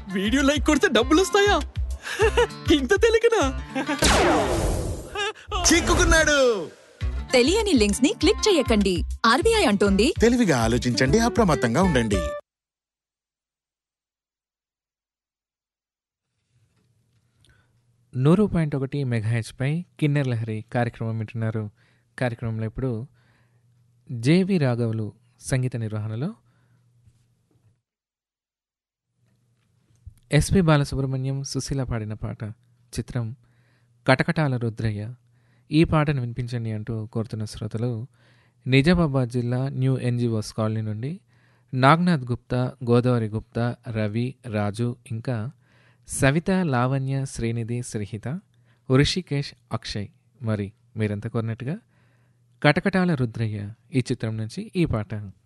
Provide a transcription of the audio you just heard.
video like కొడితే డబ్బులు వస్తాయా ఇంత తెలియకనా చిక్కుకున్నాడు తెలియని లింక్స్ ని క్లిక్ చేయకండి ఆర్బీఐ అంటోంది తెలివిగా ఆలోచించండి అప్రమత్తంగా ఉండండి నూరు పాయింట్ ఒకటి మెగాహెచ్పై కిన్నెర్ లహరి కార్యక్రమం వింటున్నారు కార్యక్రమంలో ఇప్పుడు జేవి రాఘవులు సంగీత నిర్వహణలో ఎస్పి బాలసుబ్రహ్మణ్యం సుశీల పాడిన పాట చిత్రం కటకటాల రుద్రయ్య ఈ పాటను వినిపించండి అంటూ కోరుతున్న శ్రోతలు నిజామాబాద్ జిల్లా న్యూ ఎన్జిఓస్ కాలనీ నుండి నాగ్నాథ్ గుప్తా గోదావరి గుప్తా రవి రాజు ఇంకా సవిత లావణ్య శ్రీనిధి శ్రీహిత ఋషికేష్ అక్షయ్ మరి మీరంతా కోరినట్టుగా కటకటాల రుద్రయ్య ఈ చిత్రం నుంచి ఈ పాట